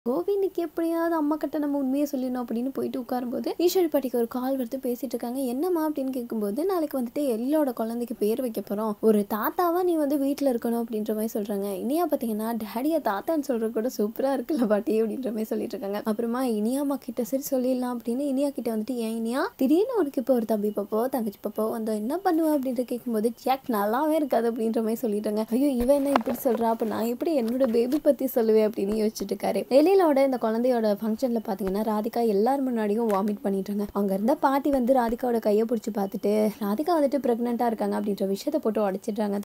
கோபி இன்னைக்கு எப்படியாவது அம்மா கிட்ட நம்ம உண்மையை சொல்லிடணும் அப்படின்னு போயிட்டு உட்காரும்போது ஈஸ்வரி பாட்டிக்கு ஒரு கால் வருது பேசிட்டு இருக்காங்க என்னம்மா அப்படின்னு கேட்கும்போது நாளைக்கு வந்துட்டு எல்லோட குழந்தைக்கு பேர் வைக்க போறோம் ஒரு தாத்தாவா நீ வந்து வீட்டில் இருக்கணும் அப்படின்ற மாதிரி சொல்றாங்க இனியா பார்த்தீங்கன்னா டேடியை தாத்தான்னு சொல்றது கூட சூப்பரா இருக்குல்ல பாட்டி அப்படின்ற மாதிரி சொல்லிட்டு இருக்காங்க அப்புறமா இனியாம்மா கிட்ட சரி சொல்லிடலாம் அப்படின்னு இனியா கிட்ட வந்துட்டு ஏன் இனியா திடீர்னு உனக்கு இப்போ ஒரு தம்பி பாப்போ தங்கச்சி பாப்போ வந்து என்ன பண்ணுவ அப்படின்ட்டு கேட்கும்போது ஜாக் நல்லாவே இருக்காது அப்படின்ற மாதிரி சொல்லிட்டாங்க ஐயோ இவன் என்ன இப்படி சொல்றா அப்ப நான் எப்படி என்னோட பேபி பத்தி சொல்லுவேன் அப்படின்னு யோசிச்சுட்டு இருக்காரு எழிலோட இந்த குழந்தையோட ஃபங்க்ஷன்ல பாத்தீங்கன்னா ராதிகா எல்லார் முன்னாடியும் வாமிட் பண்ணிட்டாங்க அங்க இருந்த பாட்டி வந்து ராதிகாவோட கையை பிடிச்சி பார்த்துட்டு ராதிகா வந்துட்டு பிரெக்னெண்டா இருக்காங்க அப்படின்ற விஷயத்த போட்டு உடைச்சிடுறாங்க